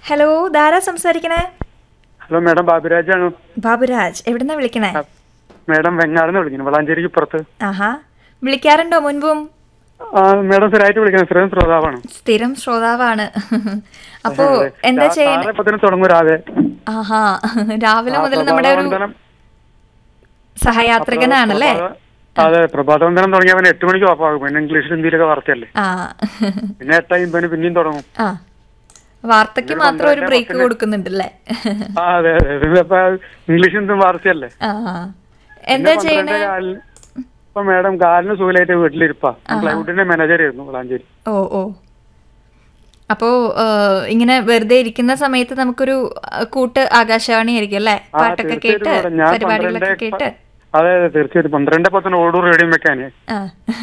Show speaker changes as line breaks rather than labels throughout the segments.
Hello Dhara സംസാരിക്കണേ
hello madam ബാബുരാജാണ്
ബാബുരാജ് എവിടുന്നാ വിളിക്കണേ
മാഡം വെങ്ങാടെന്ന് വിളിക്കുന്നു വളാഞ്ചേരിക്ക് പുറത്ത്
ആഹാ വിളിക്കാറുണ്ടോ മുൻപും
ആ മാഡം സ്ഥിരമായിട്ട് വിളിക്കണം സ്ഥിരം ശ്രോതാവാണ്
സ്ഥിരം ശ്രോതാവാണ് അപ്പോ എന്താ ചെയ്യണേ
പത്തിന് തുടങ്ങും രാവിലെ
ആഹാ രാവിലെ
ആ,
മുതൽ നമ്മുടെ ഒരു
പ്രഭാതവന്ദനം-
സഹയാത്രികനാണല്ലേ
പ്രഭാത- അതെ പ്രഭാതവന്ദനം തുടങ്ങിയ അവൻ എട്ട് മണിക്ക് ഓഫാകും പിന്നെ ഇംഗ്ലീഷ് ഹിന്ദിയിലൊക്കെ വാർത്തയല്ലേ
ആ
പിന്നെ എട്ടായി പിന്നെ പിന്നെയും തുടങ്ങും
ആ വാർത്തയ്ക്ക്
ഒരു
മാത്രം ഒരു
പന്ത്രണ്ട്
ബ്രേക്ക്
പത്തിന്
കൊടുക്കുന്നുണ്ടല്ലേ
ആ അതെ അതെ ഇത് ഇപ്പൊ ഇംഗ്ലീഷ് ഹിന്ദും വാർത്തയല്ലേ
ആ എന്താ
പിന്നെ
ചെയ്യണേ
പന്ത്രണ്ടേ കാലിന് ഇപ്പൊ മാഡം കാലിന് സുഖമായിട്ട് വീട്ടിലിരിപ്പാ പ്ലൈവുഡിന്റെ മാനേജർ ആയിരുന്നു വളാഞ്ചേരി
ഓ ഓ അപ്പോ ആ, ഇങ്ങനെ വെറുതെ ഇരിക്കുന്ന സമയത്ത് നമുക്കൊരു ആ, കൂട്ട് ആകാശവാണി ആയിരിക്കും അല്ലേ
ആ,
പാട്ടൊക്കെ കേട്ട്
തീർച്ചയായിട്ടും മാഡം. ഞാൻ
പരിപാടികളൊക്കെ
പന്ത്രണ്ടേ
കേട്ട്
അതെ അതെ തീർച്ചയായിട്ടും പന്ത്രണ്ട് പത്തിന് ഓടൂർ റേഡിയോ വെക്കാനേ
ആ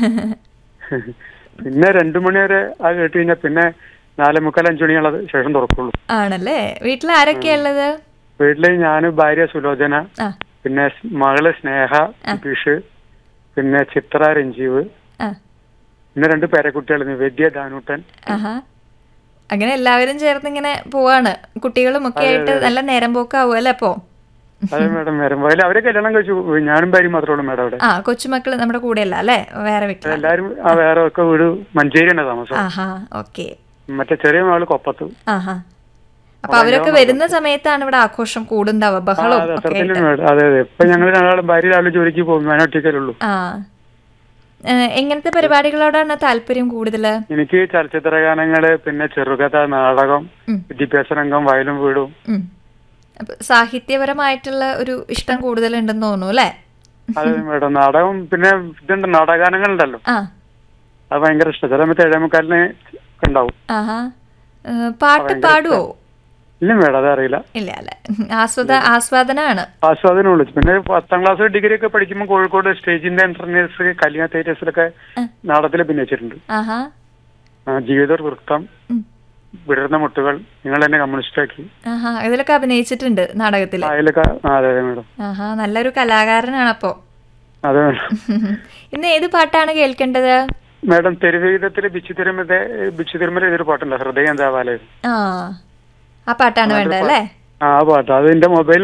പിന്നെ രണ്ടു മണി വരെ അത് കേട്ട് കഴിഞ്ഞാൽ പിന്നെ നാല് മുക്കാൽ അഞ്ചു മണിയുള്ളത് ശേഷം തുറക്കുള്ളൂ
ആണല്ലേ വീട്ടിൽ ആരൊക്കെയാ ഉള്ളത്
വീട്ടില് ഞാൻ ഭാര്യ സുലോചന
ആ
പിന്നെ സ് മകള് സ്നേഹ നിതീഷ് പിന്നെ ചിത്ര രഞ്ജീവ്
ആ
പിന്നെ രണ്ട് പേരക്കുട്ടികൾ നിവേദ്യ ദാനൂട്ടൻ
ആഹാ അങ്ങനെ എല്ലാവരും ചേർന്ന് ഇങ്ങനെ പോവാണ് കുട്ടികളും ഒക്കെ ആയിട്ട് നല്ല നേരം പോക്കാവും അല്ലേ അപ്പോ
അതെ മാഡം വരുമ്പോ അതിൽ അവരെ കല്യാണം കഴിച്ചു ഞാനും ഭാര്യ മാത്രമേ ഉള്ളൂ മാഡം അവിടെ
ആ കൊച്ചുമക്കള് നമ്മുടെ കൂടെയല്ല അല്ലേ വേറെ വീട്ടിൽ
എല്ലാരും ആ വേറെ ഒക്കെ വീട് മഞ്ചേരിയാണ് താമസം
ആഹാ ഓക്കെ
മറ്റേ ചെറിയ മകള് കൊപ്പത്ത്
ആഹാ അപ്പൊ അവരൊക്കെ വരുന്ന സമയത്താണ് ഇവിടെ ആഘോഷം കൂടുണ്ടാവുക
ആ,
ബഹളവും
അതെ
ഒക്കെ
അത്രത്തിലും
ആയിട്ട്
മാഡം അതെ അതെ ഇപ്പൊ ഞങ്ങൾ രണ്ടാളും ഭാര്യ രാവിലെ ജോലിക്ക് പോകും ഞാൻ ഒറ്റയ്ക്കലുള്ളൂ
ആ ഏ, എങ്ങനത്തെ പരിപാടികളോടാണ് താല്പര്യം കൂടുതല്
എനിക്ക് ചലച്ചിത്ര ഗാനങ്ങള് പിന്നെ ചെറുകഥ നാടകം
ഉം.
വിദ്യാഭ്യാസ രംഗം വയലും വീടും
ഉം. അപ്പൊ സാഹിത്യപരമായിട്ടുള്ള ഒരു ഇഷ്ടം കൂടുതലുണ്ടെന്ന് തോന്നുന്നു അല്ലേ
അത് മേഡം നാടകം പിന്നെ ഇതുണ്ട് നാടകഗാനങ്ങളുണ്ടല്ലോ
ആ
അത് ഭയങ്കര ഇഷ്ടം ചില സമയത്ത് ഏഴേമുക്കാലിന് ഉണ്ടാവും
ആഹാ ഏ, പാട്ട് പാടുവോ
ഇല്ല മേഡം അതറിയില്ല
ഇല്ല അല്ലേ ആസ്വദ ആസ്വാദനാണ്
ആസ്വാദനം വിളിച്ചു പിന്നെ പത്താം ക്ലാസ് ഡിഗ്രി ഒക്കെ പഠിക്കുമ്പോൾ കോഴിക്കോട് സ്റ്റേജിന്റെ ഇന്റർനെറ്റ്സ് കല്യാണ തിയേറ്റേഴ്സിലൊക്കെ നാടകത്തിൽ അഭിനയിച്ചിട്ടുണ്ട്
ആഹാ
ആ, ജീവിത വൃത്തം
ഉം.
വിടർന്ന മുട്ടുകൾ നിങ്ങൾ എന്നെ കമ്മ്യൂണിസ്റ്റാക്കി
ആഹാ ഇതിലൊക്കെ അഭിനയിച്ചിട്ടുണ്ട് നാടകത്തില്
അതിലൊക്കെ ആ, അതെ അതെ മേഡം
ആഹാ നല്ലൊരു കലാകാരനാണ് അപ്പോ
അതെ മേഡം
ഇന്ന് ഏത് പാട്ടാണ് കേൾക്കേണ്ടത്
മേഡം തെരുവീതത്തില് ബിച്ചു തിരുമത ബിച്ചു തിരുമല ഇതൊരു പാട്ടുണ്ട് ഹൃദയം എന്താവാലേ
ആ ആ പാട്ടാണ് വേണ്ടത് അല്ലേ
ആ പാട്ട് അത് എന്റെ മൊബൈൽ